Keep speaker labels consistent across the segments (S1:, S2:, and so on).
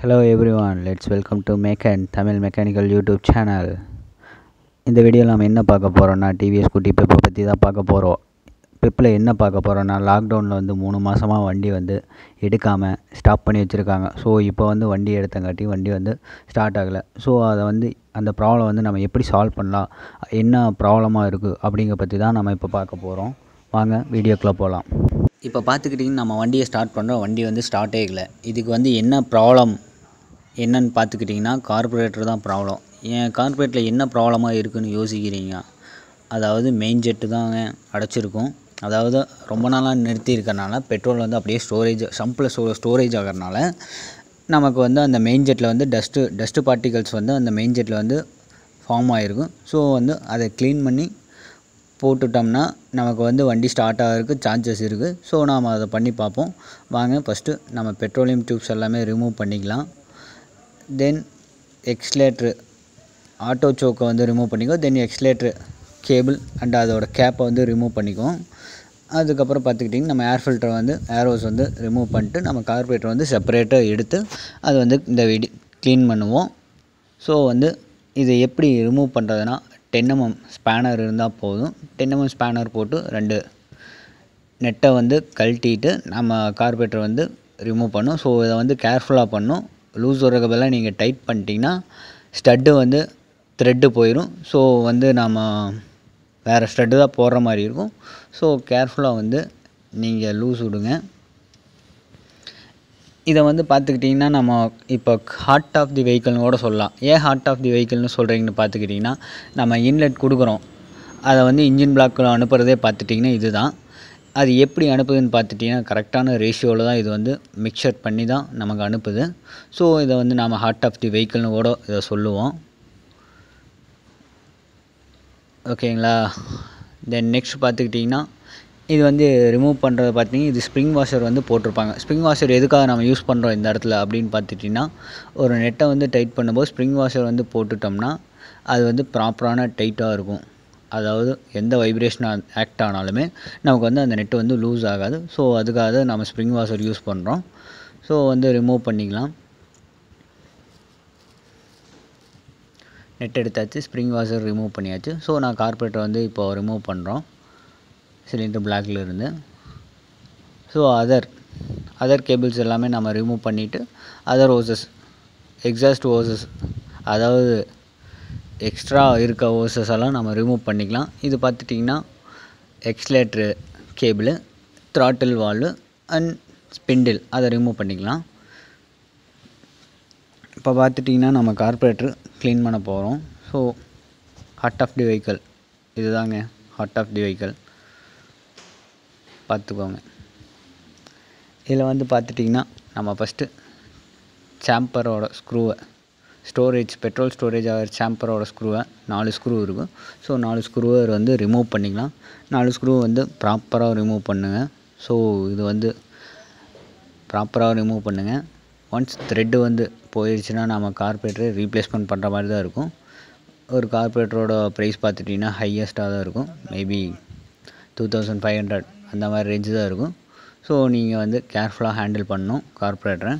S1: hello everyone let's welcome to மேக்கன் Tamil mechanical YouTube channel இந்த வீடியோவில் நம்ம என்ன பார்க்க போகிறோம்னா டிவிஎஸ் ஸ்கூட்டி பெப்பை பற்றி தான் பார்க்க போகிறோம் பெப்பில் என்ன பார்க்க போகிறோன்னா லாக்டவுனில் வந்து மூணு மாதமாக வண்டி வந்து எடுக்காமல் ஸ்டாப் பண்ணி வச்சுருக்காங்க ஸோ இப்போ வந்து வண்டி எடுத்தங்காட்டி வண்டி வந்து ஸ்டார்ட் ஆகலை ஸோ அதை வந்து அந்த ப்ராப்ளம் வந்து நம்ம எப்படி சால்வ் பண்ணலாம் என்ன ப்ராப்ளமாக இருக்குது அப்படிங்கிற பற்றி தான் நம்ம இப்போ பார்க்க போகிறோம் வாங்க வீடியோக்குள்ளே போகலாம் இப்போ பார்த்துக்கிட்டிங்கன்னா நம்ம வண்டியை ஸ்டார்ட் பண்ணுறோம் வண்டி வந்து ஸ்டார்ட்டே இல்லை இதுக்கு வந்து என்ன ப்ராப்ளம் என்னன்னு பார்த்துக்கிட்டிங்கன்னா கார்பரேட்டர் தான் ப்ராப்ளம் என் கார்பரேட்டில் என்ன ப்ராப்ளமாக இருக்குதுன்னு யோசிக்கிறீங்க அதாவது மெயின் ஜெட்டு தாங்க அடைச்சிருக்கும் அதாவது ரொம்ப நாளாக நிறுத்தி இருக்கறனால பெட்ரோல் வந்து அப்படியே ஸ்டோரேஜ் சம்பில் ஸ்டோ ஸ்டோரேஜ் ஆகிறனால நமக்கு வந்து அந்த மெயின் ஜெட்டில் வந்து டஸ்ட்டு டஸ்ட்டு பார்ட்டிகல்ஸ் வந்து அந்த மெயின் ஜெட்டில் வந்து ஃபார்ம் ஆகிருக்கும் ஸோ வந்து அதை க்ளீன் பண்ணி போட்டுட்டோம்னா நமக்கு வந்து வண்டி ஸ்டார்ட் ஆகிறதுக்கு சான்சஸ் இருக்குது ஸோ நாம் அதை பண்ணி பார்ப்போம் வாங்க ஃபஸ்ட்டு நம்ம பெட்ரோலியம் டியூப்ஸ் எல்லாமே ரிமூவ் பண்ணிக்கலாம் தென் எக்ஸ்லேட்ரு ஆட்டோ சோக்கை வந்து ரிமூவ் பண்ணிக்கோ தென் எக்ஸ்லேட்ரு கேபிள் அண்ட் அதோட கேப்பை வந்து ரிமூவ் பண்ணிக்குவோம் அதுக்கப்புறம் பார்த்துக்கிட்டிங்கன்னா நம்ம ஏர் ஃபில்டரை வந்து ஏரோஸ் வந்து ரிமூவ் பண்ணிட்டு நம்ம கார்பரேட்டர் வந்து செப்பரேட்டாக எடுத்து அது வந்து இந்த வீடி க்ளீன் பண்ணுவோம் ஸோ வந்து இதை எப்படி ரிமூவ் பண்ணுறதுனா டென் எம்எம் ஸ்பேனர் இருந்தால் போதும் டென் எம்எம் ஸ்பேனர் போட்டு ரெண்டு நெட்டை வந்து கழட்டிட்டு நம்ம கார்பரேட்டர் வந்து ரிமூவ் பண்ணும் ஸோ இதை வந்து கேர்ஃபுல்லாக பண்ணும் லூஸ் வரக்கு பதிலாக நீங்கள் டைட் பண்ணிட்டீங்கன்னா ஸ்டட்டு வந்து த்ரெட்டு போயிடும் ஸோ வந்து நம்ம வேறு ஸ்டட்டு தான் போடுற மாதிரி இருக்கும் ஸோ கேர்ஃபுல்லாக வந்து நீங்கள் லூஸ் விடுங்க இதை வந்து பார்த்துக்கிட்டிங்கன்னா நம்ம இப்போ ஹார்ட் ஆஃப் தி வெஹிக்கிள்னு கூட சொல்லலாம் ஏன் ஹார்ட் ஆஃப் தி வெஹிக்கிள்னு சொல்கிறீங்கன்னு பார்த்துக்கிட்டிங்கன்னா நம்ம இன்லெட் கொடுக்குறோம் அதை வந்து இன்ஜின் பிளாக்கில் அனுப்புகிறதே பார்த்துட்டிங்கன்னா இதுதான் அது எப்படி அனுப்புதுன்னு பார்த்துட்டிங்கன்னா கரெக்டான ரேஷியோவில் தான் இது வந்து மிக்சர் பண்ணி தான் நமக்கு அனுப்புது ஸோ இதை வந்து நம்ம ஹார்ட் ஆஃப் தி வெஹிக்கிள்னு கூட இதை சொல்லுவோம் ஓகேங்களா தென் நெக்ஸ்ட் பார்த்துக்கிட்டிங்கன்னா இது வந்து ரிமூவ் பண்ணுறது பார்த்தீங்கன்னா இது ஸ்ப்ரிங் வாஷர் வந்து போட்டிருப்பாங்க ஸ்ப்ரிங் வாஷர் எதுக்காக நம்ம யூஸ் பண்ணுறோம் இந்த இடத்துல அப்படின்னு பார்த்துட்டிங்கன்னா ஒரு நெட்டை வந்து டைட் பண்ணும்போது ஸ்ப்ரிங் வாஷர் வந்து போட்டுட்டோம்னா அது வந்து ப்ராப்பரான டைட்டாக இருக்கும் அதாவது எந்த வைப்ரேஷன் ஆக்ட் ஆனாலுமே நமக்கு வந்து அந்த நெட்டு வந்து லூஸ் ஆகாது ஸோ அதுக்காக தான் நம்ம ஸ்ப்ரிங் வாஷர் யூஸ் பண்ணுறோம் ஸோ வந்து ரிமூவ் பண்ணிக்கலாம் நெட் எடுத்தாச்சு ஸ்ப்ரிங் வாஷர் ரிமூவ் பண்ணியாச்சு ஸோ நான் கார்பரேட்டர் வந்து இப்போ ரிமூவ் பண்ணுறோம் சிலிண்டர் பிளாக்ல இருந்து ஸோ அதர் அதர் கேபிள்ஸ் எல்லாமே நம்ம ரிமூவ் பண்ணிவிட்டு அதர் ஓசஸ் எக்ஸாஸ்ட் ஓசஸ் அதாவது எக்ஸ்ட்ரா இருக்க ஓசஸ் எல்லாம் நம்ம ரிமூவ் பண்ணிக்கலாம் இது பார்த்துட்டிங்கன்னா accelerator cable throttle valve and spindle அதை ரிமூவ் பண்ணிக்கலாம் இப்போ பார்த்துட்டிங்கன்னா நம்ம கார்பரேட்டர் க்ளீன் பண்ண போகிறோம் so heart of the vehicle இதுதாங்க ஹார்ட் ஆஃப் தி வெஹிக்கிள் பார்த்துக்கோங்க இதில் வந்து பார்த்துட்டிங்கன்னா நம்ம ஃபஸ்ட்டு சாம்பரோட ஸ்க்ரூவை ஸ்டோரேஜ் பெட்ரோல் ஸ்டோரேஜ் ஆகிற சாம்பரோட ஸ்க்ரூவை நாலு ஸ்க்ரூ இருக்கும் ஸோ நாலு ஸ்க்ரூவை வந்து ரிமூவ் பண்ணிக்கலாம் நாலு ஸ்க்ரூ வந்து ப்ராப்பராக ரிமூவ் பண்ணுங்கள் ஸோ இது வந்து ப்ராப்பராக ரிமூவ் பண்ணுங்கள் ஒன்ஸ் த்ரெட்டு வந்து போயிடுச்சுன்னா நம்ம கார்பரேட்டரை ரீப்ளேஸ்மெண்ட் பண்ணுற மாதிரி தான் இருக்கும் ஒரு கார்பரேட்டரோட ப்ரைஸ் பார்த்துட்டிங்கன்னா ஹையஸ்ட்டாக தான் இருக்கும் maybe two thousand five hundred அந்த மாதிரி ரேஞ்சு தான் இருக்கும் ஸோ நீங்கள் வந்து கேர்ஃபுல்லாக ஹேண்டில் பண்ணணும் கார்பரேட்டரை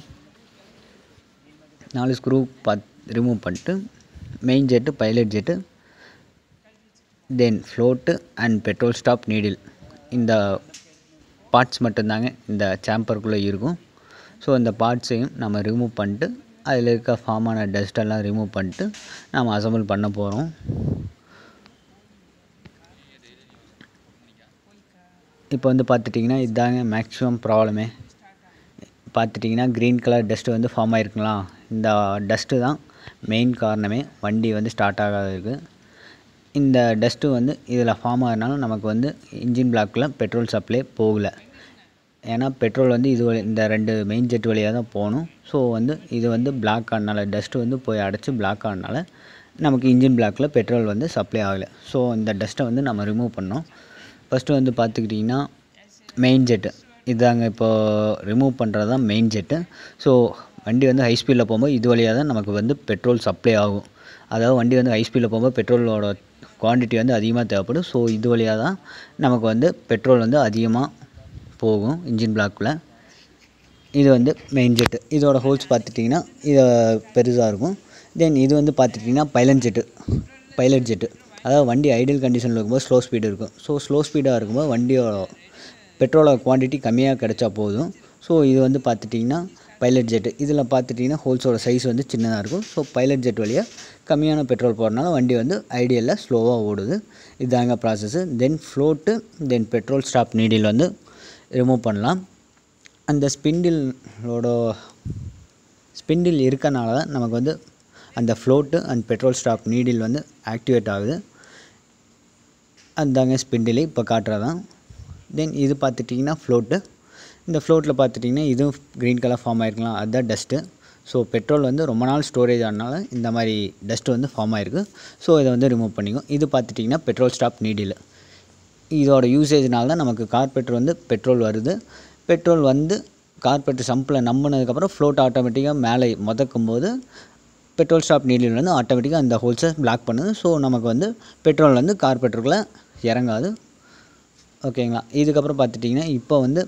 S1: நாலு ஸ்க்ரூ பத் ரிமூவ் பண்ணிட்டு main jet pilot jet then float and petrol stop needle இந்த பார்ட்ஸ் மட்டும்தாங்க இந்த சாம்பருக்குள்ளே இருக்கும் ஸோ இந்த பார்ட்ஸையும் நம்ம ரிமூவ் பண்ணிட்டு அதில் இருக்க ஃபார்மான டஸ்ட்டெல்லாம் ரிமூவ் பண்ணிட்டு நம்ம அசம்பிள் பண்ண போகிறோம் இப்போ வந்து பார்த்துட்டிங்கன்னா இதுதாங்க மேக்ஸிமம் ப்ராப்ளமே பார்த்துட்டிங்கன்னா க்ரீன் கலர் டஸ்ட்டு வந்து ஃபார்ம் ஆகிருக்கலாம் இந்த டஸ்ட்டு தான் மெயின் காரணமே வண்டி வந்து ஸ்டார்ட் ஆகாததுக்கு இந்த டஸ்ட்டு வந்து இதில் ஃபார்ம் ஆகிறனால நமக்கு வந்து இன்ஜின் பிளாக்கில் பெட்ரோல் சப்ளை போகலை ஏன்னா பெட்ரோல் வந்து இது வழி இந்த ரெண்டு மெயின் ஜெட் வழியாக தான் போகணும் ஸோ வந்து இது வந்து பிளாக் ஆனனால டஸ்ட்டு வந்து போய் அடைச்சி பிளாக் ஆனனால நமக்கு இன்ஜின் பிளாக்கில் பெட்ரோல் வந்து சப்ளை ஆகலை ஸோ இந்த டஸ்ட்டை வந்து நம்ம ரிமூவ் பண்ணோம் ஃபஸ்ட்டு வந்து பார்த்துக்கிட்டிங்கன்னா மெயின் ஜெட்டு இதாங்க இப்போது ரிமூவ் பண்ணுறது தான் மெயின் ஜெட்டு ஸோ வண்டி வந்து ஹை ஸ்பீடில் போகும்போது இது வழியாக தான் நமக்கு வந்து பெட்ரோல் சப்ளை ஆகும் அதாவது வண்டி வந்து ஹை ஸ்பீடில் போகும்போது பெட்ரோலோட குவான்டிட்டி வந்து அதிகமாக தேவைப்படும் ஸோ இது வழியாக தான் நமக்கு வந்து பெட்ரோல் வந்து அதிகமாக போகும் இன்ஜின் பிளாக்கில் இது வந்து மெயின் ஜெட்டு இதோட ஹோல்ஸ் பார்த்துட்டிங்கன்னா இது பெருசாக இருக்கும் தென் இது வந்து பார்த்துட்டிங்கன்னா பைலட் ஜெட்டு பைலட் ஜெட்டு அதாவது வண்டி ஐடியல் கண்டிஷனில் இருக்கும்போது ஸ்லோ ஸ்பீடு இருக்கும் ஸோ ஸ்லோ ஸ்பீடாக இருக்கும்போது வண்டியோட பெட்ரோலோட குவான்டிட்டி கம்மியாக கிடைச்சா போதும் ஸோ இது வந்து பார்த்துட்டிங்கன்னா பைலட் ஜெட்டு இதில் பார்த்துட்டிங்கன்னா ஹோல்ஸோட சைஸ் வந்து சின்னதாக இருக்கும் ஸோ பைலட் ஜெட் வழியாக கம்மியான பெட்ரோல் போகிறனால வண்டி வந்து ஐடியலில் ஸ்லோவாக ஓடுது இதாங்க process then float then petrol stop needle வந்து ரிமூவ் பண்ணலாம் அந்த ஸ்பிண்டிலோட ஸ்பிண்டில் இருக்கனால தான் நமக்கு வந்து அந்த float and petrol stop needle வந்து ஆக்டிவேட் ஆகுது அதாங்க ஸ்பிண்டில் இப்போ காட்டுறதான் தென் இது பார்த்துட்டிங்கன்னா ஃப்ளோட்டு இந்த ஃப்ளோட்டில் பார்த்துட்டிங்கன்னா இதுவும் க்ரீன் கலர் ஃபார்ம் ஆகிருக்கலாம் அதுதான் டஸ்ட்டு ஸோ பெட்ரோல் வந்து ரொம்ப நாள் ஸ்டோரேஜ் ஆனால இந்த மாதிரி டஸ்ட்டு வந்து ஃபார்ம் ஆகிருக்கு ஸோ இதை வந்து ரிமூவ் பண்ணிக்கும் இது பார்த்துட்டிங்கன்னா பெட்ரோல் ஸ்டாப் நீடில் இதோட யூசேஜ்னால தான் நமக்கு கார்பெட்டர் வந்து பெட்ரோல் வருது பெட்ரோல் வந்து கார்பெட்டர் சம்பில் நம்பினதுக்கப்புறம் ஃப்ளோட் ஆட்டோமேட்டிக்காக மேலே முதக்கும் போது பெட்ரோல் ஸ்டாப் நீடில் வந்து ஆட்டோமேட்டிக்காக அந்த ஹோல்ஸை பிளாக் பண்ணுது ஸோ நமக்கு வந்து பெட்ரோல் வந்து கார்பெட்டருக்குள்ளே இறங்காது ஓகேங்களா இதுக்கப்புறம் பார்த்துட்டிங்கன்னா இப்போ வந்து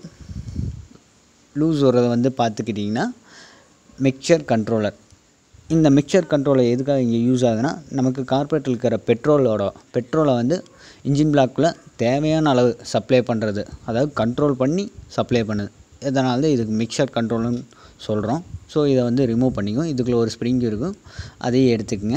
S1: லூஸ் வர்றதை வந்து பார்த்துக்கிட்டிங்கன்னா மிக்சர் கண்ட்ரோலர் இந்த மிக்சர் கண்ட்ரோலர் எதுக்காக இங்கே யூஸ் ஆகுதுன்னா நமக்கு கார்பரேட்டில் இருக்கிற பெட்ரோலோட பெட்ரோலை வந்து இன்ஜின் பிளாக்குள்ளே தேவையான அளவு சப்ளை பண்ணுறது அதாவது கண்ட்ரோல் பண்ணி சப்ளை பண்ணுது இதனால தான் இதுக்கு மிக்சர் கண்ட்ரோல்னு சொல்கிறோம் ஸோ இதை வந்து ரிமூவ் பண்ணிக்கும் இதுக்குள்ளே ஒரு ஸ்ப்ரிங் இருக்கும் அதையும் எடுத்துக்கங்க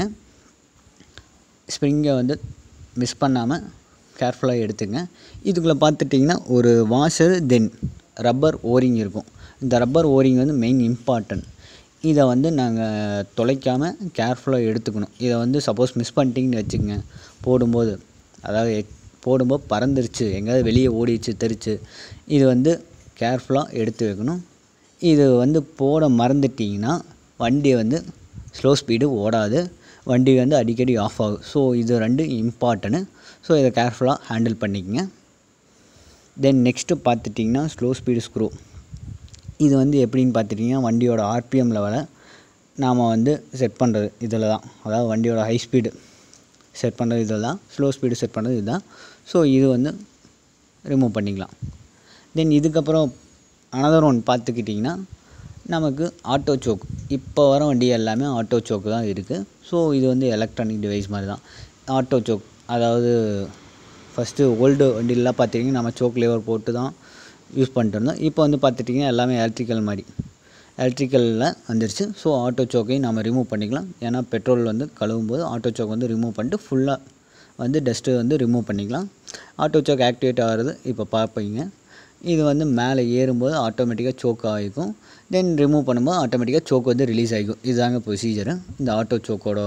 S1: ஸ்ப்ரிங்கை வந்து மிஸ் பண்ணாமல் கேர்ஃபுல்லாக எடுத்துங்க இதுக்குள்ளே பார்த்துட்டிங்கன்னா ஒரு வாஷர் தென் ரப்பர் ஓரிங் இருக்கும் இந்த ரப்பர் ஓரிங் வந்து மெயின் இம்பார்ட்டன்ட் இதை வந்து நாங்கள் தொலைக்காமல் கேர்ஃபுல்லாக எடுத்துக்கணும் இதை வந்து சப்போஸ் மிஸ் பண்ணிட்டீங்கன்னு வச்சுக்கோங்க போடும்போது அதாவது எக்- போடும்போது பறந்துருச்சு எங்கேயாவது வெளியே ஓடிச்சு தெரிச்சு இது வந்து கேர்ஃபுல்லாக எடுத்து வைக்கணும் இது வந்து போட மறந்துட்டிங்கன்னா வண்டி வந்து ஸ்லோ ஸ்பீடு ஓடாது வண்டி வந்து அடிக்கடி ஆஃப் ஆகும் ஸோ இது ரெண்டு இம்பார்ட்டனு ஸோ இதை கேர்ஃபுல்லாக ஹேண்டில் பண்ணிக்கங்க தென் நெக்ஸ்ட்டு பார்த்துட்டிங்கன்னா ஸ்லோ ஸ்பீடு ஸ்க்ரூ இது வந்து எப்படின்னு பார்த்துட்டிங்கன்னா வண்டியோட ஆர்பிஎம் லெவலை நாம் வந்து செட் பண்ணுறது இதில் தான் அதாவது வண்டியோட ஹை ஸ்பீடு செட் பண்ணுறது இதில் தான் ஸ்லோ ஸ்பீடு செட் பண்ணுறது இதுதான் ஸோ இது வந்து ரிமூவ் பண்ணிக்கலாம் தென் இதுக்கப்புறம் அனதர் ஒன் பார்த்துக்கிட்டிங்கன்னா நமக்கு ஆட்டோ சோக் இப்போ வர வண்டி எல்லாமே ஆட்டோ சோக்கு தான் இருக்குது ஸோ இது வந்து எலக்ட்ரானிக் டிவைஸ் மாதிரி தான் ஆட்டோ சோக் அதாவது ஃபஸ்ட்டு ஓல்டு வண்டிலலாம் பார்த்திங்கன்னா நம்ம சோக் லேவர் போட்டு தான் யூஸ் பண்ணிட்டு இருந்தோம் இப்போ வந்து பார்த்துட்டிங்கன்னா எல்லாமே எலக்ட்ரிக்கல் மாதிரி எலக்ட்ரிக்கலில் வந்துருச்சு ஸோ ஆட்டோ சோக்கையும் நம்ம ரிமூவ் பண்ணிக்கலாம் ஏன்னா பெட்ரோல் வந்து கழுவும் போது ஆட்டோ சோக் வந்து ரிமூவ் பண்ணிட்டு ஃபுல்லாக வந்து டஸ்ட்டு வந்து ரிமூவ் பண்ணிக்கலாம் ஆட்டோ சோக் ஆக்டிவேட் ஆகிறது இப்போ பார்ப்பீங்க இது வந்து மேலே ஏறும்போது ஆட்டோமேட்டிக்காக சோக் ஆகிக்கும் தென் ரிமூவ் பண்ணும்போது ஆட்டோமேட்டிக்காக சோக் வந்து ரிலீஸ் ஆகிக்கும் இதுதாங்க ப்ரொசீஜரு இந்த ஆட்டோ சோக்கோட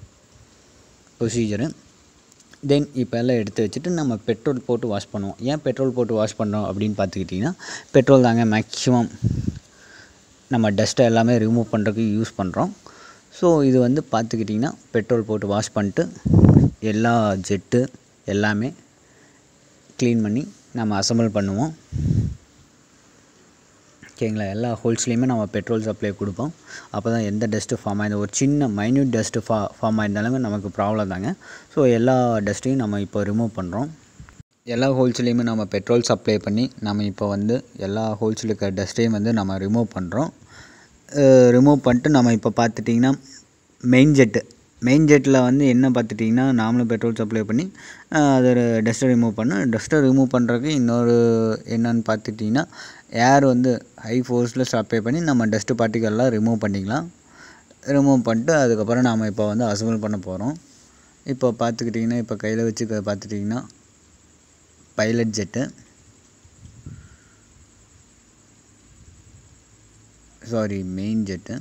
S1: ப்ரொசீஜரு தென் இப்போ எல்லாம் எடுத்து வச்சுட்டு நம்ம பெட்ரோல் போட்டு வாஷ் பண்ணுவோம் ஏன் பெட்ரோல் போட்டு வாஷ் பண்ணுறோம் அப்படின்னு பார்த்துக்கிட்டிங்கன்னா பெட்ரோல் தாங்க மேக்ஸிமம் நம்ம டஸ்ட்டை எல்லாமே ரிமூவ் பண்ணுறதுக்கு யூஸ் பண்ணுறோம் ஸோ இது வந்து பார்த்துக்கிட்டிங்கன்னா பெட்ரோல் போட்டு வாஷ் பண்ணிட்டு எல்லா ஜெட்டு எல்லாமே க்ளீன் பண்ணி நம்ம அசம்பிள் பண்ணுவோம் ஓகேங்களா எல்லா ஹோல்ஸ்லேயுமே நம்ம பெட்ரோல் சப்ளை கொடுப்போம் அப்போ தான் எந்த டஸ்ட்டு ஃபார்ம் ஆயிருந்த ஒரு சின்ன மைன்யூட் டஸ்ட்டு ஃபா ஃபார்ம் ஆயிருந்தாலுமே நமக்கு ப்ராப்ளம் தாங்க ஸோ எல்லா டஸ்ட்டையும் நம்ம இப்போ ரிமூவ் பண்ணுறோம் எல்லா ஹோல்ஸ்லேயுமே நம்ம பெட்ரோல் சப்ளை பண்ணி நம்ம இப்போ வந்து எல்லா ஹோல்ஸில் இருக்க டஸ்ட்டையும் வந்து நம்ம ரிமூவ் பண்ணுறோம் ரிமூவ் பண்ணிட்டு நம்ம இப்போ பார்த்துட்டிங்கன்னா மெயின் ஜெட்டு மெயின் ஜெட்டில் வந்து என்ன பார்த்துட்டிங்கன்னா நாமளும் பெட்ரோல் சப்ளை பண்ணி அதை டஸ்ட்டை ரிமூவ் பண்ணோம் டஸ்ட்டை ரிமூவ் பண்ணுறதுக்கு இன்னொரு என்னன்னு பார்த்துட்டிங்கன்னா ஏர் வந்து ஹை ஃபோர்ஸில் சப்ளை பண்ணி நம்ம டஸ்ட்டு பார்ட்டிகல்லாம் ரிமூவ் பண்ணிக்கலாம் ரிமூவ் பண்ணிட்டு அதுக்கப்புறம் நாம் இப்போ வந்து அசம்பிள் பண்ண போகிறோம் இப்போ பார்த்துக்கிட்டிங்கன்னா இப்போ கையில் வச்சு பார்த்துட்டிங்கன்னா pilot jet sorry main jet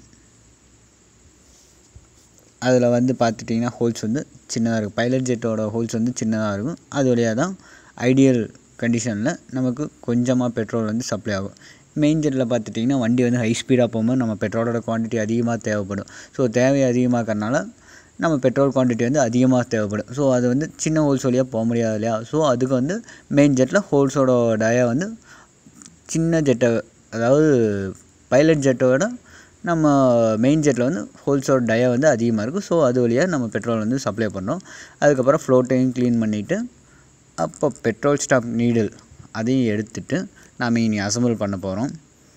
S1: அதில் வந்து பார்த்துட்டிங்கன்னா ஹோல்ஸ் வந்து சின்னதாக இருக்கும் பைலட் ஜெட்டோட ஹோல்ஸ் வந்து சின்னதாக இருக்கும் அது வழியாக தான் ஐடியல் கண்டிஷனில் நமக்கு கொஞ்சமாக பெட்ரோல் வந்து சப்ளை ஆகும் மெயின் ஜெட்டில் பார்த்துட்டிங்கன்னா வண்டி வந்து ஹை ஸ்பீடாக போகும்போது நம்ம பெட்ரோலோட குவான்டிட்டி அதிகமாக தேவைப்படும் ஸோ தேவை அதிகமாக்கறனால நம்ம பெட்ரோல் குவான்டிட்டி வந்து அதிகமாக தேவைப்படும் ஸோ அது வந்து சின்ன ஹோல்ஸ் வழியாக போக முடியாது இல்லையா ஸோ அதுக்கு வந்து மெயின் ஜெட்டில் ஹோல்ஸோட டயா வந்து சின்ன ஜெட்டை அதாவது பைலட் ஜெட்டோட நம்ம மெயின் ஜெட்டில் வந்து ஹோல்ஸோட டயா வந்து அதிகமாக இருக்கும் ஸோ அது வழியாக நம்ம பெட்ரோல் வந்து சப்ளை பண்ணோம் அதுக்கப்புறம் ஃப்ளோட்டையும் க்ளீன் பண்ணிவிட்டு அப்போ பெட்ரோல் ஸ்டாப் நீடில் அதையும் எடுத்துட்டு நாம் இனி அசம்பிள் பண்ண போகிறோம்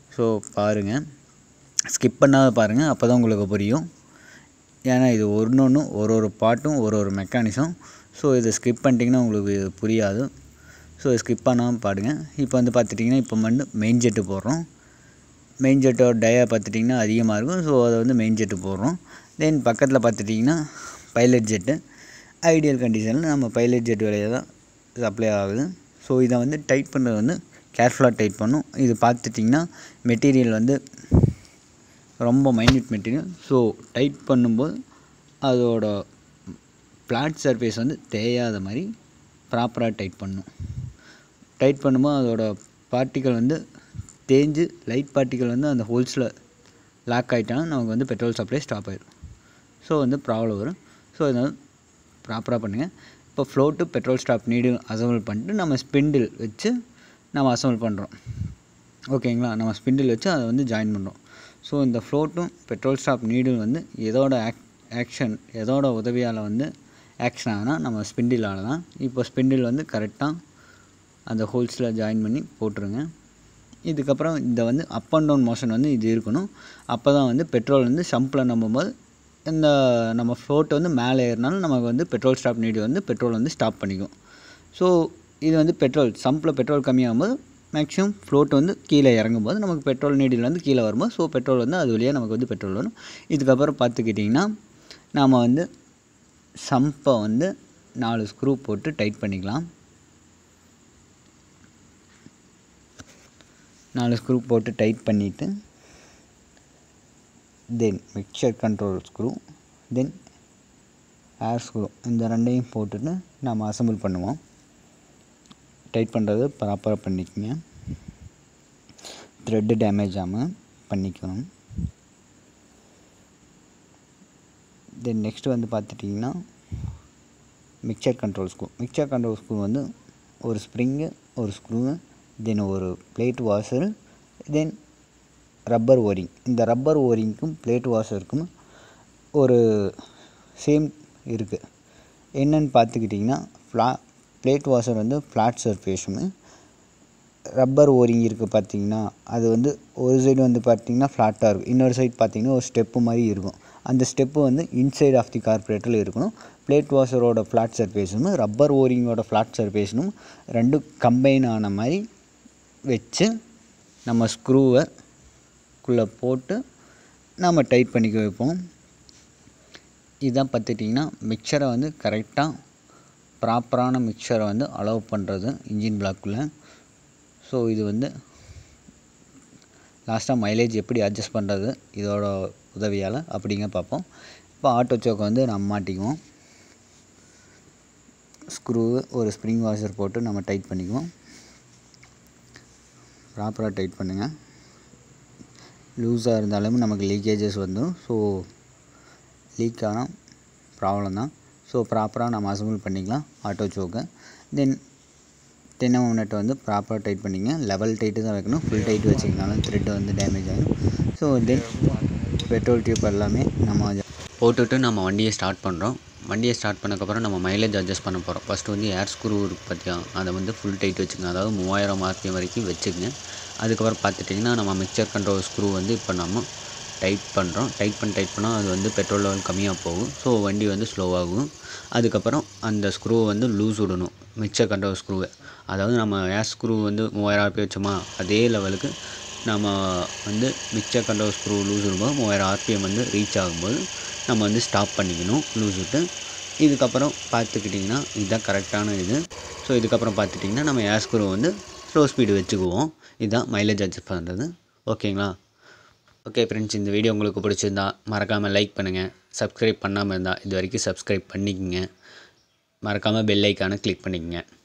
S1: ஸோ பாருங்கள் ஸ்கிப் பண்ணாத பாருங்கள் அப்போ தான் உங்களுக்கு புரியும் ஏன்னா இது ஒன்று ஒன்று ஒரு ஒரு பாட்டும் ஒரு ஒரு மெக்கானிசம் ஸோ இதை ஸ்கிப் பண்ணிட்டீங்கன்னா உங்களுக்கு புரியாது ஸோ ஸ்கிப் பண்ணாமல் பாடுங்க இப்போ வந்து பார்த்துட்டிங்கன்னா இப்போ வந்து மெயின் ஜெட்டு போடுறோம் மெயின் ஜெட்டோட டயா பார்த்துட்டிங்கன்னா அதிகமாக இருக்கும் ஸோ அதை வந்து மெயின் ஜெட்டு போடுறோம் தென் பக்கத்தில் பார்த்துட்டிங்கன்னா பைலட் ஜெட்டு ஐடியல் கண்டிஷனில் நம்ம பைலட் ஜெட் வேலையை தான் சப்ளை ஆகுது ஸோ இதை வந்து டைட் பண்ணுறது வந்து கேர்ஃபுல்லாக டைட் பண்ணும் இது பார்த்துட்டிங்கன்னா மெட்டீரியல் வந்து ரொம்ப மைன்யூட் மெட்டீரியல் ஸோ டைட் பண்ணும்போது அதோட ஃப்ளாட் சர்ஃபேஸ் வந்து தேயாத மாதிரி ப்ராப்பராக டைட் பண்ணும் டைட் பண்ணும்போது அதோட பார்ட்டிக்கல் வந்து தேஞ்சு லைட் பார்ட்டிக்கல் வந்து அந்த ஹோல்ஸில் லாக் ஆகிட்டாலும் நமக்கு வந்து பெட்ரோல் சப்ளை ஸ்டாப் ஆயிடும் ஸோ வந்து ப்ராப்ளம் வரும் ஸோ இதனால் ப்ராப்பராக பண்ணுங்கள் இப்போ float petrol stop needle assemble பண்ணிட்டு நம்ம ஸ்பிண்டில் வச்சு நம்ம அசம்பிள் பண்ணுறோம் ஓகேங்களா நம்ம ஸ்பிண்டில் வச்சு அதை வந்து ஜாயின் பண்ணுறோம் ஸோ இந்த ஃப்ளோட்டும் பெட்ரோல் ஸ்டாப் நீடும் வந்து எதோட ஆக் ஆக்ஷன் எதோட உதவியால் வந்து ஆக்ஷன் ஆகுனா நம்ம ஸ்பிண்டிலால் தான் இப்போ ஸ்பிண்டில் வந்து கரெக்டாக அந்த ஹோல்ஸில் ஜாயின் பண்ணி போட்டுருங்க இதுக்கப்புறம் இந்த வந்து அப் அண்ட் டவுன் மோஷன் வந்து இது இருக்கணும் அப்போ தான் வந்து பெட்ரோல் வந்து சம்பில் நம்பும்போது இந்த நம்ம ஃப்ளோட் வந்து மேலே ஏறினாலும் நமக்கு வந்து பெட்ரோல் ஸ்டாப் நீடு வந்து பெட்ரோல் வந்து ஸ்டாப் பண்ணிக்கும் ஸோ இது வந்து பெட்ரோல் சம்பில் பெட்ரோல் கம்மியாகும்போது மேக்ஸிமம் ஃப்ளோட் வந்து கீழே இறங்கும்போது நமக்கு பெட்ரோல் நீடில் வந்து கீழே வரும்போது ஸோ பெட்ரோல் வந்து அது வழியாக நமக்கு வந்து பெட்ரோல் வரும் இதுக்கப்புறம் பார்த்துக்கிட்டிங்கன்னா நாம் வந்து சம்பை வந்து நாலு ஸ்க்ரூ போட்டு டைட் பண்ணிக்கலாம் நாலு ஸ்க்ரூ போட்டு டைட் பண்ணிவிட்டு then mixture control screw then air screw இந்த ரெண்டையும் போட்டுட்டு நம்ம அசம்பிள் பண்ணுவோம் டைட் பண்ணுறது ப்ராப்பராக பண்ணிக்கோங்க த்ரெட்டு டேமேஜ் ஆகாமல் பண்ணிக்கணும் தென் நெக்ஸ்ட்டு வந்து பார்த்துட்டிங்கன்னா mixture control screw mixture control screw வந்து ஒரு ஸ்ப்ரிங்கு ஒரு ஸ்க்ரூவு தென் ஒரு plate washer then rubber O ring இந்த ரப்பர் ஓரிங்க்கும் பிளேட் வாஷருக்கும் ஒரு சேம் இருக்குது என்னன்னு பார்த்துக்கிட்டிங்கன்னா ஃப்ளா பிளேட் வாஷர் வந்து ஃப்ளாட் சர்ஃபேஸும் ரப்பர் ஓரிங் இருக்குது பார்த்தீங்கன்னா அது வந்து ஒரு சைடு வந்து பார்த்திங்கன்னா ஃப்ளாட்டாக இருக்கும் இன்னொரு சைடு பார்த்திங்கன்னா ஒரு ஸ்டெப்பு மாதிரி இருக்கும் அந்த ஸ்டெப்பு வந்து இன்சைட் ஆஃப் தி கார்பரேட்டரில் இருக்கணும் பிளேட் வாஷரோட ஃப்ளாட் சர்ஃபேஸும் ரப்பர் ஓரிங்கோட ஃப்ளாட் சர்ஃபேஸும் ரெண்டும் கம்பைன் ஆன மாதிரி வச்சு நம்ம ஸ்க்ரூவை குள்ளே போட்டு நம்ம டைட் பண்ணிக்க வைப்போம் இதுதான் பார்த்துட்டிங்கன்னா மிக்சரை வந்து கரெக்டாக ப்ராப்பரான மிக்சரை வந்து அலோவ் பண்ணுறது இன்ஜின் பிளாக்குள்ளே ஸோ இது வந்து லாஸ்ட்டாக மைலேஜ் எப்படி அட்ஜஸ்ட் பண்ணுறது இதோட உதவியால் அப்படிங்க பார்ப்போம் இப்போ ஆட்டோ சோக்கை வந்து நம்ம மாட்டிக்குவோம் ஸ்க்ரூ ஒரு ஸ்ப்ரிங் வாஷர் போட்டு நம்ம டைட் பண்ணிக்குவோம் ப்ராப்பராக டைட் பண்ணுங்கள் லூஸாக இருந்தாலும் நமக்கு லீக்கேஜஸ் வந்துடும் ஸோ லீக் ஆனால் ப்ராப்ளம் தான் ஸோ ப்ராப்பராக நம்ம அசம்பிள் பண்ணிக்கலாம் ஆட்டோ சோக்கை தென் டென் எம்எம் நெட்டை வந்து ப்ராப்பராக டைட் பண்ணிங்க லெவல் டைட்டு தான் வைக்கணும் ஃபுல் டைட் வச்சிங்கனாலும் த்ரெட்டு வந்து டேமேஜ் ஆகிடும் ஸோ தென் பெட்ரோல் டியூப் எல்லாமே நம்ம போட்டுட்டு நம்ம வண்டியை ஸ்டார்ட் பண்ணுறோம் வண்டியை ஸ்டார்ட் பண்ணக்கப்புறம் நம்ம மைலேஜ் அட்ஜஸ்ட் பண்ண போகிறோம் ஃபஸ்ட்டு வந்து ஏர் ஸ்க்ரூ இருக்குது பார்த்தியா அதை வந்து ஃபுல் டைட் வச்சுக்கோங்க அதாவது மூவாயிரம் ஆர்பிஎம் வரைக்கும் வச்சுக்கங்க அதுக்கப்புறம் பார்த்துட்டிங்கன்னா நம்ம மிக்சர் கண்ட்ரோல் ஸ்க்ரூ வந்து இப்போ நம்ம டைட் பண்ணுறோம் டைட் பண்ணி டைட் பண்ணால் அது வந்து பெட்ரோல் லெவல் கம்மியாக போகும் ஸோ வண்டி வந்து ஸ்லோவாகும் அதுக்கப்புறம் அந்த ஸ்க்ரூவை வந்து லூஸ் விடணும் மிக்சர் கண்ட்ரோல் ஸ்க்ரூவை அதாவது நம்ம ஏர் ஸ்க்ரூ வந்து மூவாயிரம் ஆர்பி வச்சோமா அதே லெவலுக்கு நம்ம வந்து மிக்சர் கண்ட்ரோல் ஸ்க்ரூ லூஸ் விடும்போது மூவாயிரம் ஆர்பிஎம் வந்து ரீச் ஆகும்போது நம்ம வந்து ஸ்டாப் பண்ணிக்கணும் லூஸ் விட்டு இதுக்கப்புறம் பார்த்துக்கிட்டிங்கன்னா இதுதான் கரெக்டான இது ஸோ இதுக்கப்புறம் பார்த்துட்டிங்கன்னா நம்ம ஏர் ஸ்க்ரூ வந்து ஸ்லோ ஸ்பீடு வச்சுக்குவோம் இதுதான் மைலேஜ் அட்ஜஸ்ட் பண்ணுறது ஓகேங்களா ஓகே ஃப்ரெண்ட்ஸ் இந்த வீடியோ உங்களுக்கு பிடிச்சிருந்தா மறக்காமல் லைக் பண்ணுங்கள் சப்ஸ்கிரைப் பண்ணாமல் இருந்தால் இது வரைக்கும் சப்ஸ்கிரைப் பண்ணிக்கங்க மறக்காமல் பெல் ஐக்கானை கிளிக் பண்ணிக்கங்க